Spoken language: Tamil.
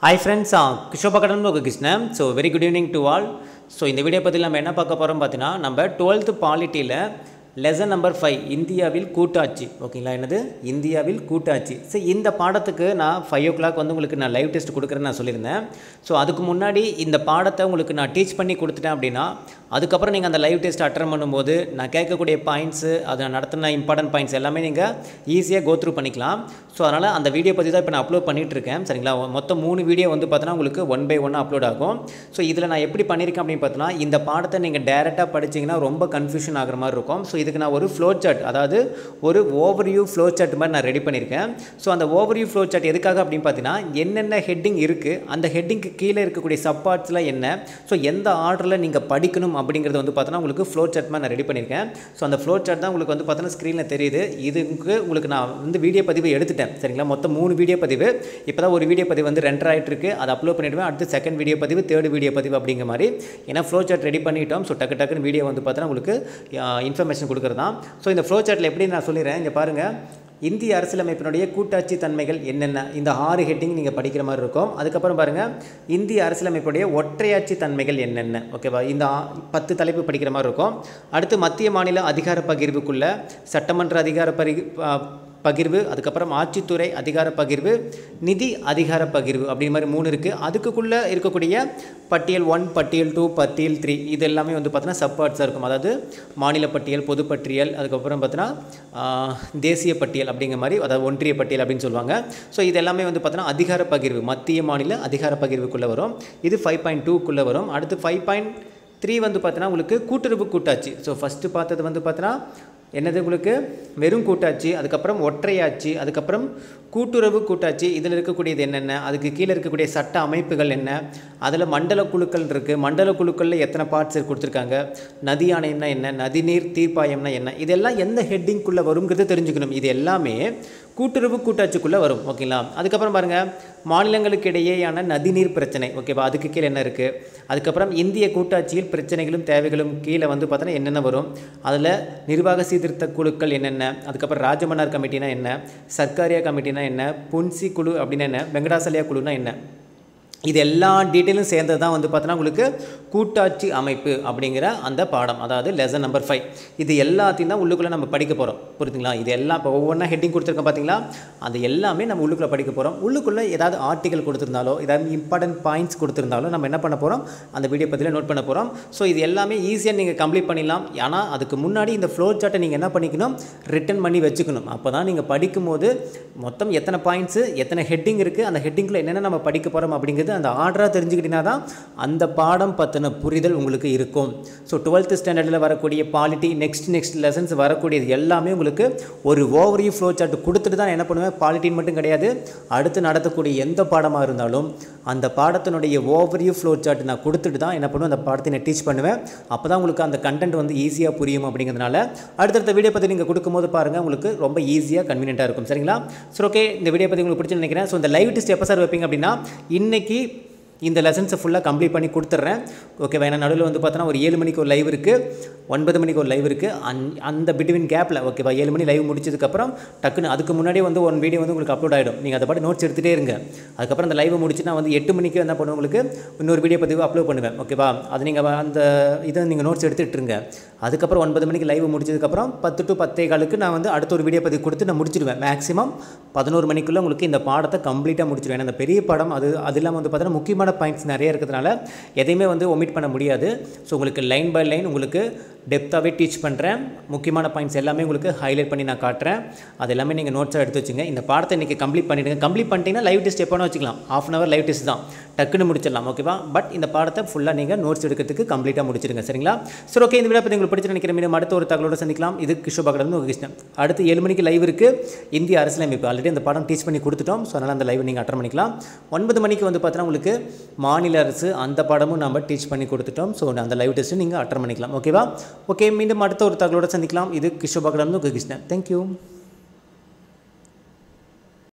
ஹாய் ஃப்ரெண்ட்ஸ் கிஷோபா கடன் உங்கள் Krishnan so very good evening to all so இந்த வீடியோ பற்றி நம்ம என்ன பார்க்க போகிறோம் பார்த்தீங்கன்னா நம்ம டுவெல்த்து பாலிட்டியில் லெசன் நம்பர் ஃபைவ் இந்தியாவில் கூட்டாட்சி ஓகேங்களா என்னது இந்தியாவில் கூட்டாட்சி ஸோ இந்த பாடத்துக்கு நான் ஃபைவ் ஓ கிளாக் வந்து உங்களுக்கு நான் லைவ் டெஸ்ட் கொடுக்குறேன்னு நான் சொல்லியிருந்தேன் ஸோ அதுக்கு முன்னாடி இந்த பாடத்தை உங்களுக்கு நான் டீச் பண்ணி கொடுத்துட்டேன் அப்படின்னா அதுக்கப்புறம் நீங்கள் அந்த லைவ் டெஸ்ட் அட்டன் பண்ணும்போது நான் கேட்கக்கூடிய பாயிண்ட்ஸு அதை நான் நடத்தின இம்பார்ட்டன்ட் பாயிண்ட்ஸ் எல்லாமே நீங்கள் ஈஸியாக கோ த்ரூ பண்ணிக்கலாம் ஸோ அதனால் அந்த வீடியோ பற்றி தான் இப்போ நான் அப்லோட் பண்ணிகிட்டு இருக்கேன் சரிங்களா மொத்தம் மூணு வீடியோ வந்து பார்த்தோன்னா உங்களுக்கு ஒன் பை ஒன் அப்லோட் ஆகும் ஸோ இதில் நான் எப்படி பண்ணியிருக்கேன் அப்படின்னு பார்த்தோன்னா இந்த பாடத்தை நீங்கள் டேரெக்டாக படிச்சிங்கன்னா ரொம்ப கன்ஃபியூஷன் ஆகிற மாதிரி இருக்கும் ஸோ இதுக்கு நான் ஒரு ஃப்ளோ சார்ட் அதாவது ஒரு ஓவர்வியூ ஃப்ளோ சார்ட் மாதிரி நான் ரெடி பண்ணியிருக்கேன் ஸோ அந்த ஓவர்வியூ ஃப்ளோ சார்ட் எதுக்காக அப்படின்னு பார்த்தீங்கன்னா என்னென்ன ஹெட்டிங் இருக்குது அந்த ஹெட்டிங்க்கு கீழே இருக்கக்கூடிய சப்பார்ட்ஸில் என்ன ஸோ எந்த ஆர்டரில் நீங்கள் படிக்கணும் அப்படிங்கிறது வந்து பார்த்தோன்னா உங்களுக்கு ஃப்ளோ சார்ட் மாதிரி நான் ரெடி பண்ணியிருக்கேன் ஸோ அந்த ஃப்ளோ சார்ட் தான் உங்களுக்கு வந்து பார்த்தோன்னா ஸ்க்ரீனில் தெரியுது இதுக்கு உங்களுக்கு நான் வந்து வீடியோ பதிவு எடுத்துட்டேன் சரிங்களா மொத்தம் மூணு வீடியோ பதிவு இப்போ தான் ஒரு வீடியோ பதிவு வந்து ரெண்டர் ஆகிட்டு இருக்கு அதை அப்லோட் பண்ணிவிடுவேன் அடுத்து செகண்ட் வீடியோ பதிவு தேர்ட் வீடியோ பதிவு அப்படிங்கிற மாதிரி ஏன்னா ஃப்ளோ சார்ட் ரெடி பண்ணிட்டோம் ஸோ டக்கு டக்குன்னு வீடியோ வந்து பார்த்தோன்னா உங்களுக்கு இன்ஃபர்மேஷன் கொடுக்குறது தான் ஸோ இந்த ஃப்ளோ சார்ட்டில் எப்படி நான் சொல்லிடுறேன் இங்கே பாருங்கள் இந்திய அரசியலமைப்பினுடைய கூட்டாட்சி தன்மைகள் என்னென்ன இந்த ஆறு ஹெட்டிங் நீங்கள் படிக்கிற மாதிரி இருக்கும் அதுக்கப்புறம் பாருங்கள் இந்திய அரசியலமைப்புடைய ஒற்றையாட்சி தன்மைகள் என்னென்ன ஓகேவா இந்த ஆ- பத்து தலைப்பு படிக்கிற மாதிரி இருக்கும் அடுத்து மத்திய மாநில அதிகார பகிர்வுக்குள்ள சட்டமன்ற அதிகார பரி ப- பகிர்வு அதுக்கப்புறம் ஆட்சித்துறை அதிகார பகிர்வு நிதி அதிகார பகிர்வு அப்படிங்கிற மாதிரி மூணு இருக்குது அதுக்குள்ளே இருக்கக்கூடிய பட்டியல் ஒன் பட்டியல் டூ பட்டியல் த்ரீ இது எல்லாமே வந்து பார்த்தீங்கன்னா சப்பார்ட்ஸாக இருக்கும் அதாவது மாநில பட்டியல் பொது பட்டியல் அதுக்கப்புறம் பார்த்தீங்கன்னா தேசிய பட்டியல் அப்படிங்கிற மாதிரி அதாவது ஒன்றிய பட்டியல் அப்படின்னு சொல்லுவாங்க ஸோ இது எல்லாமே வந்து பார்த்தீங்கன்னா அதிகார பகிர்வு மத்திய மாநில அதிகார பகிர்வுக்குள்ளே வரும் இது ஃபைவ் பாயிண்ட் டூக்குள்ளே வரும் அடுத்து ஃபைவ் பாயிண்ட் த்ரீ வந்து பார்த்தீங்கன்னா உங்களுக்கு கூட்டுறவு கூட்டாட்சி ஸோ ஃபஸ்ட்டு பார்த்தது வந்து பார்த்தீங்கன்னா என்னது உங்களுக்கு வெறும் கூட்டாட்சி அதுக்கப்புறம் ஒற்றையாட்சி அதுக்கப்புறம் கூட்டுறவு கூட்டாட்சி இதில் இருக்கக்கூடியது என்னென்ன அதுக்கு கீழே இருக்கக்கூடிய சட்ட அமைப்புகள் என்ன அதில் மண்டல குழுக்கள் இருக்குது மண்டல குழுக்களில் எத்தனை பார்ட்ஸ் கொடுத்துருக்காங்க நதி ஆணையம்னா என்ன நதிநீர் தீர்ப்பாயம்னா என்ன இதெல்லாம் எந்த ஹெட்டிங்குள்ளே வருங்கிறது தெரிஞ்சுக்கணும் இது எல்லாமே கூட்டுறவு கூட்டாட்சிக்குள்ளே வரும் ஓகேங்களா அதுக்கப்புறம் பாருங்கள் மாநிலங்களுக்கு இடையேயான நதிநீர் பிரச்சனை ஓகேவா அதுக்கு கீழே என்ன இருக்குது அதுக்கப்புறம் இந்திய கூட்டாட்சியில் பிரச்சனைகளும் தேவைகளும் கீழே வந்து பார்த்தோன்னா என்னென்ன வரும் அதில் நிர்வாக சீர்திருத்த குழுக்கள் என்னென்ன அதுக்கப்புறம் ராஜமன்னார் கமிட்டினா என்ன சர்க்காரியா கமிட்டினா என்ன புன்சி குழு அப்படின்னா என்ன வெங்கடாசலியா குழுனா என்ன இது எல்லா டீட்டெயிலும் சேர்ந்தது தான் வந்து பார்த்தோன்னா உங்களுக்கு கூட்டாட்சி அமைப்பு அப்படிங்கிற அந்த பாடம் அதாவது லெசன் நம்பர் ஃபைவ் இது எல்லாத்தையும் தான் உள்ளுக்குள்ளே நம்ம படிக்க போகிறோம் புரியுதுங்களா இது எல்லாம் இப்போ ஒவ்வொன்றா ஹெட்டிங் கொடுத்துருக்கோம் பார்த்தீங்களா அது எல்லாமே நம்ம உள்ளுக்குள்ளே படிக்க போகிறோம் உள்ளுக்குள்ளே ஏதாவது ஆர்டிகல் கொடுத்துருந்தாலோ ஏதாவது இம்பார்ட்டன்ட் பாயிண்ட்ஸ் கொடுத்துருந்தாலோ நம்ம என்ன பண்ண போகிறோம் அந்த வீடியோ பற்றியில் நோட் பண்ண போகிறோம் ஸோ இது எல்லாமே ஈஸியாக நீங்கள் கம்ப்ளீட் பண்ணிடலாம் ஆனால் அதுக்கு முன்னாடி இந்த ஃப்ளோ சார்ட்டை நீங்கள் என்ன பண்ணிக்கணும் ரிட்டன் பண்ணி வச்சுக்கணும் அப்போ தான் நீங்கள் படிக்கும்போது மொத்தம் எத்தனை பாயிண்ட்ஸு எத்தனை ஹெட்டிங் இருக்குது அந்த ஹெட்டிங்கில் என்னென்ன நம்ம படிக்க போகிறோம் அப்படிங்கிறது அந்த ஆர்டராக தெரிஞ்சுக்கிட்டீங்கன்னா தான் அந்த பாடம் பற்றின புரிதல் உங்களுக்கு இருக்கும் ஸோ டுவெல்த்து ஸ்டாண்டர்டில் வரக்கூடிய பாலிட்டி நெக்ஸ்ட் நெக்ஸ்ட் லெசன்ஸ் வரக்கூடியது எல்லாமே உங்களுக்கு ஒரு ஓவர்வியூ ஃப்ளோ சார்ட் கொடுத்துட்டு தான் நான் என்ன பண்ணுவேன் பாலிட்டின்னு மட்டும் கிடையாது அடுத்து நடத்தக்கூடிய எந்த பாடமாக இருந்தாலும் அந்த பாடத்தினுடைய ஓவர்வியூ ஃப்ளோ சார்ட் நான் கொடுத்துட்டு தான் என்ன பண்ணுவேன் அந்த பாடத்தை நான் டீச் பண்ணுவேன் அப்போ தான் உங்களுக்கு அந்த கண்டென்ட் வந்து ஈஸியாக புரியும் அப்படிங்கிறதுனால அடுத்தடுத்த வீடியோ பற்றி நீங்கள் கொடுக்கும்போது பாருங்கள் உங்களுக்கு ரொம்ப ஈஸியாக கன்வீனியண்ட்டாக இருக்கும் சரிங்களா சரி ஓகே இந்த வீடியோ பற்றி உங்களுக்கு பிடிச்சு நினைக்கிறேன் ஸோ இந்த லைவ் டெஸ்ட் எப்போ சார் வைப்பீங்க அப்படின்னா இன்னைக்கு இந்த லெசன்ஸை ஃபுல்லாக கம்ப்ளீட் பண்ணி கொடுத்துட்றேன் ஓகேவா ஏன்னா நடுவில் வந்து பார்த்தோன்னா ஒரு ஏழு மணிக்கு ஒரு லைவ் இருக்குது ஒன்பது மணிக்கு ஒரு லைவ் இருக்குது அந் அந்த பிட்வீன் கேப்பில் ஓகேவா ஏழு மணி லைவ் முடிச்சதுக்கப்புறம் டக்குன்னு அதுக்கு முன்னாடியே வந்து ஒன் வீடியோ வந்து உங்களுக்கு அப்லோட் ஆகிடும் நீங்கள் அதை பாட்டு நோட்ஸ் எடுத்துகிட்டே இருங்க அதுக்கப்புறம் அந்த லைவை முடிச்சு நான் வந்து எட்டு மணிக்கு என்ன பண்ணுவேன் உங்களுக்கு இன்னொரு வீடியோ பதிவு அப்லோட் பண்ணுவேன் ஓகேவா அது நீங்கள் அந்த இதை நீங்கள் நோட்ஸ் எடுத்துகிட்டு இருங்க அதுக்கப்புறம் ஒன்பது மணிக்கு லைவ் முடிச்சதுக்கப்புறம் பத்து டு பத்தே காலுக்கு நான் வந்து அடுத்த ஒரு வீடியோ பதிவு கொடுத்து நான் முடிச்சிடுவேன் மேக்ஸிமம் பதினோரு மணிக்குள்ளே உங்களுக்கு இந்த பாடத்தை கம்ப்ளீட்டாக முடிச்சிடுவேன் ஏன்னா அந்த பெரிய படம் அது அது இல்லாமல் வந்து பார்த்தீங்கன்னா முக்கியமான பாயிண்ட்ஸ் நிறைய இருக்கிறதுனால எதையுமே வந்து ஒமிட் பண்ண முடியாது ஸோ உங்களுக்கு லைன் பை லைன் உங்களுக்கு டெப்த்தாகவே டீச் பண்ணுறேன் முக்கியமான பாயிண்ட்ஸ் எல்லாமே உங்களுக்கு ஹைலைட் பண்ணி நான் காட்டுறேன் அது எல்லாமே நீங்கள் நோட்ஸாக எடுத்து வச்சுங்க இந்த பாடத்தை இன்றைக்கி கம்ப்ளீட் பண்ணிவிடுங்க கம்ப்ளீட் பண்ணிட்டீங்கன்னா லைவ் டெஸ்ட் எப்போ வச்சுக்கலாம் half an hour live test தான் டக்குன்னு முடிச்சிடலாம் ஓகேவா பட் இந்த பாடத்தை ஃபுல்லாக நீங்கள் நோட்ஸ் எடுக்கிறதுக்கு கம்ப்ளீட்டாக முடிச்சிடுங்க சரிங்களா சரி ஓகே இந்த வீடியோ பற்றி உங்களுக்கு பிடிச்சி நினைக்கிற மீண்டும் அடுத்த ஒரு தகவலோட சந்திக்கலாம் இது கிஷோபாகடன் உங்கள் கிருஷ்ணன் அடுத்து ஏழு மணிக்கு லைவ் இருக்குது இந்திய அரசியலமைப்பு ஆல்ரெடி அந்த பாடம் டீச் பண்ணி கொடுத்துட்டோம் ஸோ அதனால் அந்த லைவ் நீங்கள் அட்டன் பண்ணிக்கலாம் ஒன்பது மணிக்கு வந்து பார்த்தீங்கன்னா உங்களுக்கு மாநில அரசு அந்த பாடமும் நம்ம டீச் பண்ணி கொடுத்துட்டோம் ஸோ அந்த லைவ் டெஸ்ட்டு நீங்கள் அட்டன் பண்ணிக்கலாம் ஓகேவா ஓகே மீண்டும் அடுத்த ஒரு தகவலோட சந்திக்கலாம் இது கிஷோபாகடன் உங்கள் கிருஷ்ணன் தேங்க்யூ